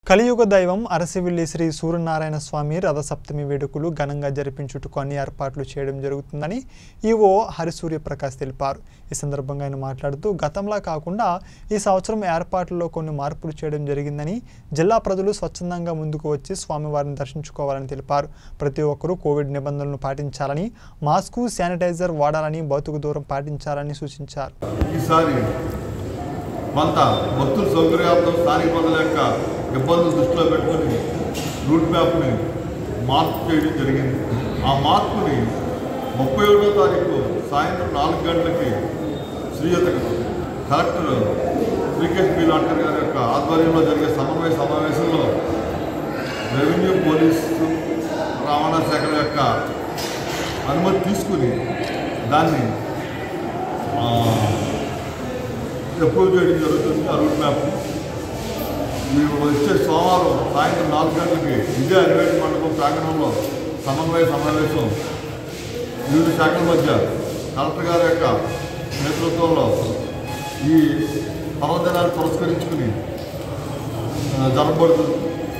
కలియుగ దైవం అరసివిల్లి శ్రీ సూర్యనారాయణ స్వామి రథసప్తమి వేడుకలు ఘనంగా జరిపించుటకు అన్ని ఏర్పాట్లు చేయడం జరుగుతుందని ఈవో హరిసూర్య ప్రకాష్ తెలిపారు ఈ సందర్భంగా ఆయన మాట్లాడుతూ గతంలా కాకుండా ఈ సంవత్సరం ఏర్పాట్లలో కొన్ని మార్పులు చేయడం జరిగిందని జిల్లా ప్రజలు స్వచ్ఛందంగా ముందుకు వచ్చి స్వామివారిని దర్శించుకోవాలని తెలిపారు ప్రతి ఒక్కరూ కోవిడ్ నిబంధనలను పాటించాలని మాస్కు శానిటైజర్ వాడాలని భౌతిక దూరం పాటించాలని సూచించారు ఈసారి కొంత భక్తుల సౌకర్యార్థం స్థానిక ప్రజల యొక్క ఇబ్బందులు దృష్టిలో పెట్టుకుని రూట్ మ్యాప్ని మార్పు చేయడం జరిగింది ఆ మార్పుని ముప్పై ఒకటో తారీఖు సాయంత్రం నాలుగు గంటలకి శ్రీయత కలెక్టర్ శ్రీకేష్ బి లాట్కర్ గారి యొక్క ఆధ్వర్యంలో జరిగే సమన్వయ సమావేశంలో రెవెన్యూ పోలీసు రవాణా శాఖల యొక్క అనుమతి తీసుకుని దాన్ని ఆ, అప్రూవ్ చేయడం జరుగుతుంది ఆ రూట్ మ్యాప్ మీరు వచ్చే సోమవారం సాయంత్రం నాలుగు గంటలకి ఇదే అనివేట్ మండపం ప్రాంగణంలో సమన్వయ సమావేశం వివిధ శాఖల మధ్య కలెక్టర్ గారి యొక్క నేతృత్వంలో ఈ పర్వదినాన్ని పురస్కరించుకుని ఆ, జరపబడుతుంది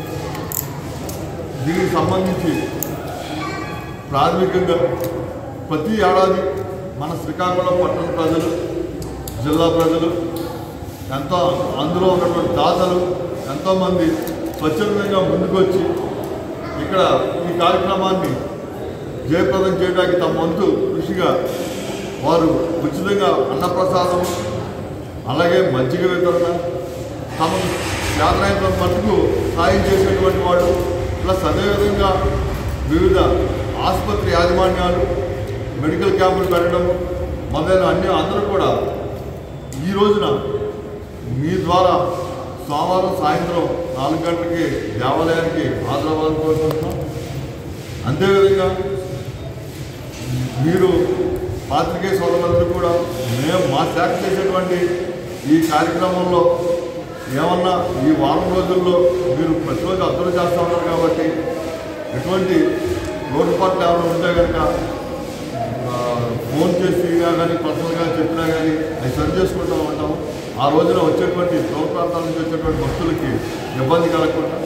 దీనికి సంబంధించి ప్రాథమికంగా ప్రతి ఏడాది మన శ్రీకాకుళం పట్టణ ప్రజలు జిల్లా ప్రజలు ఎంతో అందులో ఉన్నటువంటి దాతలు ఎంతోమంది స్వచ్ఛందంగా ముందుకొచ్చి ఇక్కడ ఈ కార్యక్రమాన్ని జయప్రదం చేయడానికి తమ వంతు కృషిగా వారు ఉచితంగా అన్నప్రసాదం అలాగే మజ్జిగ వితరణ తమ యాత్రాయంత్రం మట్టుకు సాయం చేసేటువంటి వాళ్ళు ప్లస్ అదేవిధంగా వివిధ ఆసుపత్రి యాజమాన్యాలు మెడికల్ క్యాంపులు పెట్టడం మొదలైన అన్ని అందరూ కూడా ఈ రోజున మీ ద్వారా సోమవారం సాయంత్రం నాలుగు గంటలకి దేవాలయానికి హాజరవ్వాలని కోరుకుంటున్నాం అంతేవిధంగా మీరు పాత్రికేయ సోదరులందరూ కూడా మేము మా శాఖ చేసేటువంటి ఈ కార్యక్రమంలో ఏమన్నా ఈ వారం రోజుల్లో మీరు ప్రతిరోజు అర్థం చేస్తూ ఉన్నారు కాబట్టి ఎటువంటి లోటుపాట్లు ఏమైనా ఉంటే కనుక ఆ, ఫోన్ చేసి కానీ పర్సనల్గా చెప్పినా కానీ అవి సరి చేసుకుంటూ ఉంటాం ఆ రోజున వచ్చేటువంటి దూర ప్రాంతాల నుంచి వచ్చేటువంటి భక్తులకి ఇబ్బంది కలగకుండా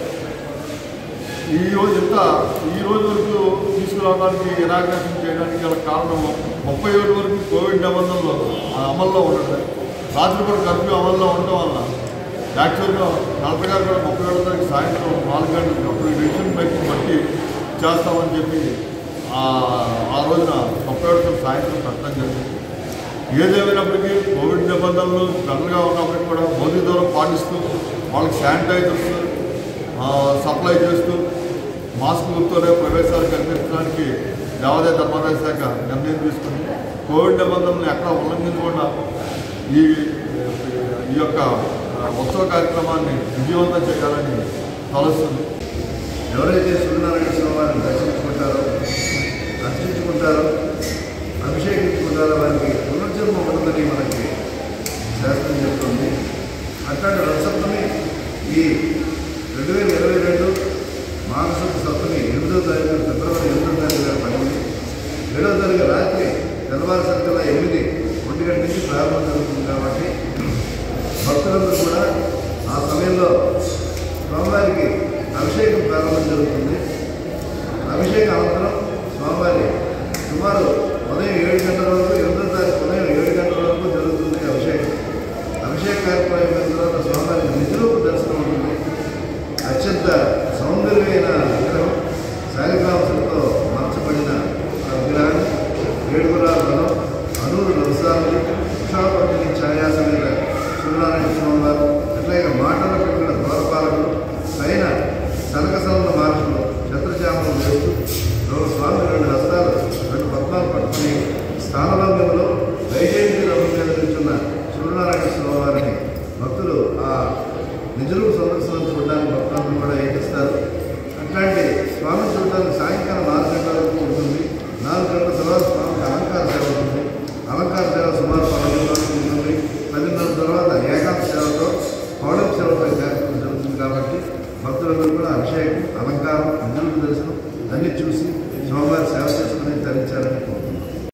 ఈ రోజు ఇంత ఈ రోజు వరకు తీసుకురావడానికి ఇనాగ్రేషన్ చేయడానికి గల కారణం ముప్పై ఏడు వరకు కోవిడ్ నిబంధనలు ఆ అమల్లో ఉండడం రాత్రిపూట కర్ఫ్యూ అమల్లో ఉండడం వల్ల యాక్చువల్గా కలెక్టర్ గారు కూడా ముప్పై ఏడో తారీఖు సాయంత్రం నాలుగు గంటలకి అప్పుడు డిసిషన్ మేకింగ్ బట్టి చేస్తామని చెప్పి ఆ ఆ రోజున ముప్పై ఏడు తారీఖు సాయంత్రం పెట్టడం జరిగింది ఏదేమైనప్పటికీ కోవిడ్ నిబంధనలు జనరల్గా ఉన్నప్పటికీ కూడా భౌతిక దూరం పాటిస్తూ వాళ్ళకి శానిటైజర్స్ ఆ, సప్లై చేస్తూ మాస్కులతోనే ప్రవేశాలు కల్పించడానికి దేవాదాయ ధర్మాదాయ శాఖ నిర్ణయం తీసుకుంది కోవిడ్ నిబంధనలు ఎక్కడ ఉల్లంఘించకుండా ఈ ఈ యొక్క ఆ, ఉత్సవ కార్యక్రమాన్ని విజయవంతం చేయాలని తలస్తుంది ఎవరైతే సూర్యనారాయణ స్వామి వారిని దర్శించుకుంటారో అర్చించుకుంటారో అభిషేకించుకుంటారో వారికి పునర్జన్మ ఉంటుందని మనకి శాస్త్రం చెప్తుంది అట్లాంటి రథసప్తమి ఈ రెండు వేల ఇరవై రెండు మాఘశుద్ధ సప్తమి ఎనిమిదో తారీఖు ఫిబ్రవరి ఎనిమిదో తారీఖు పడింది ఏడవ తారీఖు రాత్రి తెల్లవారు సంఖ్యలో ఎనిమిది ఒంటి గంట నుంచి ప్రారంభం జరుగుతుంది కాబట్టి భక్తులందరూ కూడా ఆ సమయంలో స్వామివారికి అభిషేకం ప్రారంభం జరుగుతుంది అభిషేకం అనంతరం స్వామివారి సుమారు ఉదయం ఏడు గంటల వరకు ఎనిమిదో తారీఖు ఉదయం ఏడు గంటల వరకు జరుగుతుంది అభిషేకం అభిషేక కార్యక్రమం అయిపోయిన తర్వాత స్వామివారి నిధులకు దర్శనం ఉంటుంది అత్యంత సౌందర్యమైన విగ్రహం శాలిగ్రామసులతో మార్చబడిన ఆ విగ్రహం ఏడుగురాల రథం అనూరు రథసారులు ఉషాపత్ని ఛాయాసమేత సూర్యనారాయణ స్వామి వారు అట్లాగే మాటల పెట్టిన ద్వారపాలకులు పైన సనకసన్న మహర్షులు ఛత్రచామం వేస్తూ రెండు స్వామి రెండు హస్తాలు రెండు పద్మాలు పట్టుకుని స్థానభంగంలో వైజయంతి రథం మీద నిల్చున్న సూర్యనారాయణ స్వామి వారిని భక్తులు ఆ నిజరూప సందర్శనం చూడడానికి భక్తులందరూ కూడా ఏకిస్తారు అట్లాంటి స్వామి చూడడానికి సాయంకాలం నాలుగు గంటల వరకు ఉంటుంది నాలుగు గంటల తర్వాత స్వామికి అలంకార సేవ ఉంటుంది అలంకార సేవ సుమారు